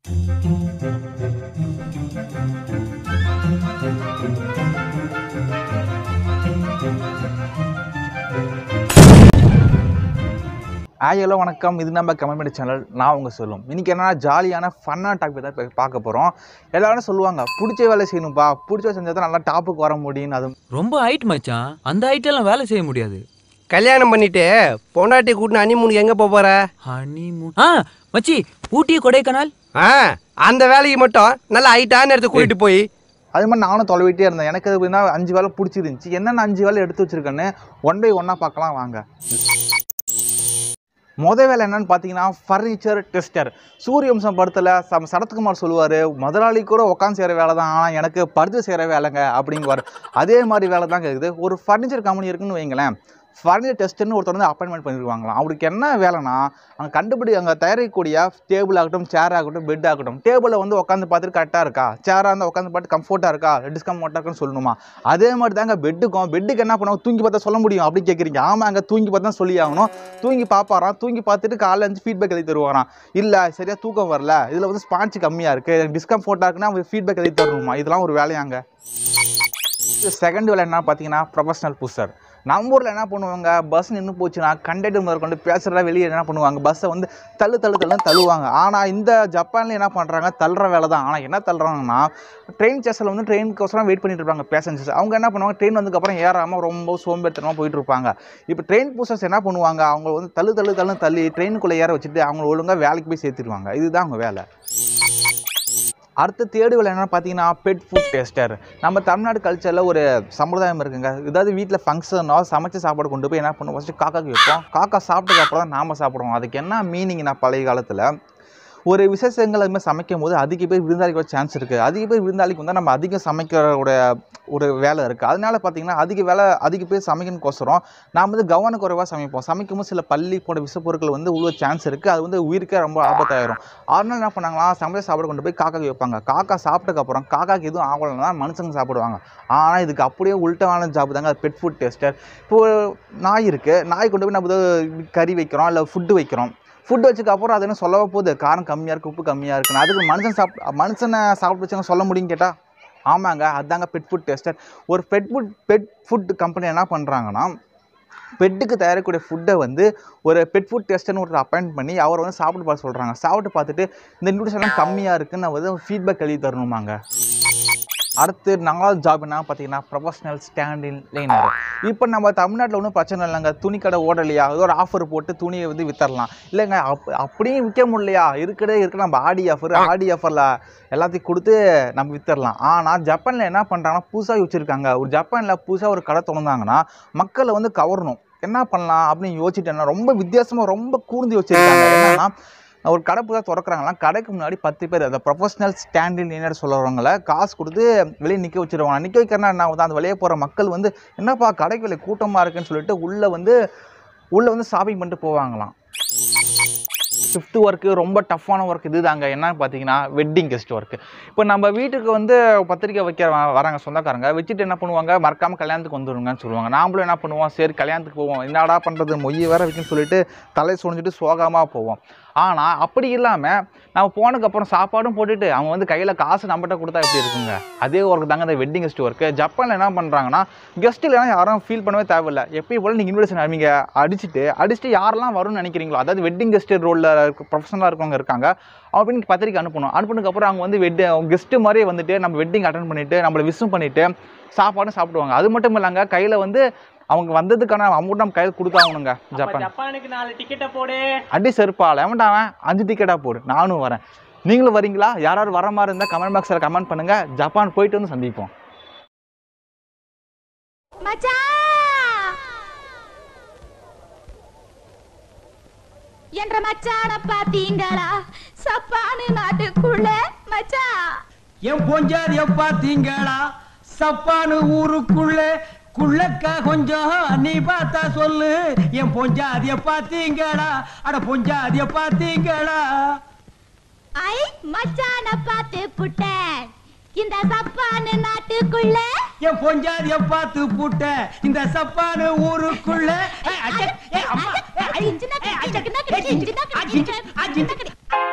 Hi hello வணக்கம் இது நம்ம கமெண்ட் சேனல் நான் உங்க சொல்லும் இன்னைக்கு என்னன்னா ஜாலியான ஃபன்னான டாபிக் தான் இப்ப பார்க்க போகிறோம் எல்லாரும் சொல்லுவாங்க பிடிச்ச வேலை செய்யணும்ப்பா பிடிச்ச வேலை செஞ்சால் தான் நல்லா டாப்புக்கு வர முடியும் அது ரொம்ப ஹைட் மச்சான் அந்த ஹைட் எல்லாம் வேலை செய்ய முடியாது கல்யாணம் பண்ணிட்டு பொண்டாட்டி கூட்டின அனிமூனுக்கு எங்க போப் போற ஹனிமூன் ஆ மச்சி ஊட்டி கொடைக்கானல் ஆ அந்த வேலைக்கு மட்டும் நல்லா ஹைட்டான இடத்துக்கு கூட்டிட்டு போய் அது மாதிரி நானும் தொலைவிட்டே இருந்தேன் எனக்கு அது எப்படின்னா அஞ்சு வேலை பிடிச்சிருந்துச்சி என்னென்ன அஞ்சு வேலை எடுத்து வச்சிருக்கேன்னு ஒன் பை ஒன்னாக பார்க்கலாம் வாங்க முத வேலை என்னன்னு பார்த்தீங்கன்னா ஃபர்னிச்சர் டெஸ்டர் சூரியவம்சம் படத்தில் சம் சரத்குமார் சொல்லுவார் முதலாளி கூட உட்காந்து செய்கிற வேலை தான் ஆனால் எனக்கு பருத்து செய்கிற வேலைங்க அப்படிங்குவார் அதே மாதிரி வேலை தான் இருக்குது ஒரு ஃபர்னிச்சர் கம்பெனி இருக்குன்னு வைங்களேன் ஃபர்னிச்சர் டெஸ்ட்னு ஒருத்தர் வந்து அப்பாயின்மெண்ட் பண்ணிருவாங்களாம் அவருக்கு என்ன வேலைனா அங்கே கண்டுபிடி அங்கே தயாரிக்கக்கூடிய டேபிள் ஆகட்டும் சேர் ஆகட்டும் பெட் ஆகட்டும் டேபிளில் வந்து உட்காந்து பார்த்துட்டு கரெக்டாக இருக்கா சேராக இருந்தால் உட்காந்து பார்த்து கம்ஃபர்ட்டாக இருக்கா டிஸ்கம்ஃபர்ட்டாக இருக்குன்னு சொல்லணுமா அதே மாதிரி தாங்க பெட்டுக்கும் பெட்டுக்கு என்ன பண்ணுவாங்க தூங்கி பார்த்தா சொல்ல முடியும் அப்படின்னு கேட்குறீங்க ஆமாங்க தூங்கி பார்த்தா தான் சொல்லி ஆகணும் தூங்கி பார்ப்பாராம் தூங்கி பார்த்துட்டு காலைல இருந்து ஃபீட்பேக் எழுதி தருவாராம் இல்லை சரியாக தூக்கம் வரல இதில் வந்து ஸ்பான்ச் கம்மியாக இருக்குது எனக்கு டிஸ்கம்ஃபர்ட்டாக இருக்குன்னா அவங்க ஃபீட்பேக் எழுதி தரணுமா இதெல்லாம் ஒரு வேலையாங்க செகண்ட் வேலை என்ன பார்த்தீங்கன்னா ப்ரொஃபஷனல் புஷர் நம்ம ஊரில் என்ன பண்ணுவாங்க பஸ் நின்று போச்சுன்னா கண்டக்டர் முதல் கொண்டு பேசுகிறதா வெளியே என்ன பண்ணுவாங்க பஸ்ஸை வந்து தள்ளு தள்ளு தள்ளுன்னு தள்ளுவாங்க ஆனால் இந்த ஜப்பானில் என்ன பண்ணுறாங்க தள்ளுற வேலை தான் ஆனால் என்ன தள்ளுறாங்கன்னா ட்ரெயின் ஸ்டேஷனில் வந்து ட்ரெயினுக்கோசரம் வெயிட் பண்ணிட்டு இருப்பாங்க பேசஞ்சர்ஸ் அவங்க என்ன பண்ணுவாங்க ட்ரெயின் வந்ததுக்கப்புறம் ஏறாமல் ரொம்ப சோம்பேறித்தனமாக போயிட்டு இருப்பாங்க இப்போ ட்ரெயின் பூசர்ஸ் என்ன பண்ணுவாங்க அவங்க வந்து தள்ளு தள்ளு தள்ளுன்னு தள்ளி ட்ரெயினுக்குள்ளே ஏற வச்சுட்டு அவங்க ஒழுங்காக வேலைக்கு போய் சேர்த்துருவாங்க இதுதான் அவங்க வேலை அடுத்த தேடு வேலை என்னென்னு பார்த்தீங்கன்னா பெட் ஃபுட் டேஸ்டர் நம்ம தமிழ்நாடு கல்ச்சரில் ஒரு சம்பிரதாயம் இருக்குங்க ஏதாவது வீட்டில் ஃபங்க்ஷனோ சமைச்ச சாப்பாடு கொண்டு போய் என்ன பண்ணுவோம் ஃபஸ்ட்டு காக்காக்கு வைப்போம் காக்கா சாப்பிட்டதுக்கு அப்புறம் தான் நாம் சாப்பிடுவோம் அதுக்கு என்ன மீனிங்னா பழைய காலத்தில் ஒரு விசேஷங்கள் அது மாதிரி சமைக்கும் போது அதிக பேர் விருந்தாளிக்கு வர சான்ஸ் இருக்குது அதிக பேர் விருந்தாளிக்கு வந்தால் நம்ம அதிகம் சமைக்கிறோட ஒரு வேலை இருக்குது அதனால பார்த்தீங்கன்னா அதிக வேலை அதிக பேர் சமைக்கணுக்கோசரம் நாம் வந்து கவனக்குறைவாக சமைப்போம் சமைக்கும் போது சில பள்ளி போன்ற விஷப்பொருட்கள் வந்து உள்ள சான்ஸ் இருக்குது அது வந்து உயிருக்கே ரொம்ப ஆபத்தாயிரும் அதனால என்ன பண்ணாங்களா சமைச்ச சாப்பாடு கொண்டு போய் காக்காக்கு வைப்பாங்க காக்கா சாப்பிட்டதுக்கப்புறம் காக்காக்கு எதுவும் ஆகலைன்னா மனுஷங்க சாப்பிடுவாங்க ஆனால் இதுக்கு அப்படியே உள்டான ஜாப் தாங்க பெட் ஃபுட் டேஸ்டர் இப்போ நாய் இருக்குது நாய் கொண்டு போய் நம்ம ஏதோ கறி வைக்கிறோம் இல்லை ஃபுட்டு வைக்கிறோம் ஃபுட் வச்சதுக்கு அப்புறம் அது என்ன சொல்லவா போகுது காரம் கம்மியாக இருக்குது உப்பு கம்மியாக இருக்குன்னு அதுக்கு மனுஷன் சாப் மனுஷனை சாப்பிட்டு வச்சவங்க சொல்ல முடியும்னு கேட்டால் ஆமாங்க அதாங்க பெட் ஃபுட் டெஸ்டர் ஒரு pet food pet food company என்ன பண்ணுறாங்கன்னா பெட்டுக்கு தயாரிக்கக்கூடிய ஃபுட்டை வந்து ஒரு பெட் ஃபுட் டெஸ்ட்னு ஒருத்தர் அப்பாயிண்ட் பண்ணி அவர் வந்து சாப்பிட்டு பார்த்து சொல்கிறாங்க சாப்பிட்டு பார்த்துட்டு இந்த நியூட்ரிஷன்லாம் கம்மியாக இருக்குன்னு வந்து ஃபீட்பேக் எழுதி தரணுமாங்க அடுத்து நாலாவது ஜாப் என்ன பார்த்தீங்கன்னா ப்ரொஃபஷனல் ஸ்டாண்டின் லைனர் இப்போ நம்ம தமிழ்நாட்டில் ஒன்றும் பிரச்சனை இல்லைங்க துணி கடை ஓடலையா ஏதோ ஒரு ஆஃபர் போட்டு துணியை வந்து வித்தரலாம் இல்லைங்க அப் அப்படியும் விற்க முடியலையா இருக்கிறதே இருக்கு நம்ம ஆடி ஆஃபர் ஆடி ஆஃபரில் எல்லாத்தையும் கொடுத்து நம்ம வித்தரலாம் ஆனால் ஜப்பானில் என்ன பண்ணுறாங்கன்னா புதுசாக வச்சுருக்காங்க ஒரு ஜப்பானில் புதுசாக ஒரு கடை திறந்தாங்கன்னா மக்களை வந்து கவரணும் என்ன பண்ணலாம் அப்படின்னு யோசிச்சுட்டேன்னா ரொம்ப வித்தியாசமாக ரொம்ப கூர்ந்து வச்சுருக்காங்க என்னன்னா ஒரு கடை புதுசாக திறக்கிறாங்களாம் கடைக்கு முன்னாடி பத்து பேர் அந்த ப்ரொஃபஷனல் ஸ்டாண்டில் என்ன சொல்கிறவங்கள காசு கொடுத்து வெளியே நிற்க வச்சிருவாங்க நிற்க வைக்கிறனா என்ன ஆகுது அந்த வெளியே போகிற மக்கள் வந்து என்னப்பா கடைக்கு வெளியே கூட்டமாக இருக்குன்னு சொல்லிட்டு உள்ளே வந்து உள்ளே வந்து ஷாப்பிங் பண்ணிட்டு போவாங்களாம் ஷிஃப்ட் ஒர்க்கு ரொம்ப டஃப்பான ஒர்க் இது தாங்க என்னன்னு பார்த்தீங்கன்னா வெட்டிங் கெஸ்ட் ஒர்க்கு இப்போ நம்ம வீட்டுக்கு வந்து பத்திரிக்கை வைக்க வ- வராங்க சொந்தக்காரங்க வச்சுட்டு என்ன பண்ணுவாங்க மறக்காமல் கல்யாணத்துக்கு வந்துருங்கன்னு சொல்லுவாங்க நாமளும் என்ன பண்ணுவோம் சரி கல்யாணத்துக்கு போவோம் என்னடா பண்ணுறது மொய் வேற வைக்கணும்னு சொல்லிட்டு தலை சுணிஞ்சிட்டு சோகமாக போவோம் ஆனால் அப்படி இல்லாமல் நம்ம போனதுக்கப்புறம் சாப்பாடும் போட்டுட்டு அவங்க வந்து கையில் காசு நம்மகிட்ட கொடுத்தா எப்படி இருக்குங்க அதே ஒர்க் தாங்க இந்த வெட்டிங் கெஸ்ட் ஒர்க்கு ஜப்பானில் என்ன பண்ணுறாங்கன்னா கெஸ்ட் இல்லைனா யாரும் ஃபீல் பண்ணவே தேவையில்லை எப்பயும் போல நீங்கள் இன்விடேஷன் அறிவிங்க அடிச்சுட்டு அடிச்சுட்டு யாரெல்லாம் வரும்னு நினைக்கிறீங்களோ அதாவது வெட்டிங் கெஸ்ட் ரோலில் ப்ரொஃபஷனலாக இருக்கவங்க இருக்காங்க அப்படின்னு பத்திரிக்கை அனுப்பணும் அனுப்புனதுக்கப்புறம் அவங்க வந்து வெட்டி கெஸ்ட்டு மாதிரியே வந்துட்டு நம்ம வெட்டிங் அட்டன் பண்ணிவிட்டு நம்மளை விசும் பண்ணிவிட்டு சாப்பாடும் சாப்பிடுவாங்க அது மட்டும் இல்லைங்க கையில் வந்து அவங்க வந்ததுக்கான அமௌண்ட் நம்ம கையில் கொடுத்தாகணுங்க ஜப்பான் ஜப்பானுக்கு நாலு டிக்கெட்டை போடு அடி செருப்பால் எவன்டா அவன் அஞ்சு டிக்கெட்டாக போடு நானும் வரேன் நீங்களும் வரீங்களா யாராவது வர மாதிரி இருந்தால் கமெண்ட் பாக்ஸில் கமெண்ட் பண்ணுங்கள் ஜப்பான் போயிட்டு வந்து சந்திப்போம் மச்சான் என்ற மச்சான பாத்தீங்களா சப்பானு நாட்டுக்குள்ள மச்சான் என் பொஞ்சாதிய பாத்தீங்களா சப்பானு ஊருக்குள்ள குள்ளக்கா கொஞ்சம் நீ பார்த்தா சொல்லு என் பொஞ்சாதிய பாத்தீங்களா அட பொஞ்சாதிய பாத்தீங்களா ஐ மச்சான பாத்து புட்டேன் இந்த சப்பானு நாட்டுக்குள்ள என் பொஞ்சாதிய பார்த்து புட்ட இந்த சப்பானு ஊருக்குள்ள ஏய், அச்சே, ஏய், அம்மா, ஏய், ஐ, ஏய், அச்சே, ஏய், அச்சே, ஏய், அச்சே, அச்சே, அச்சே.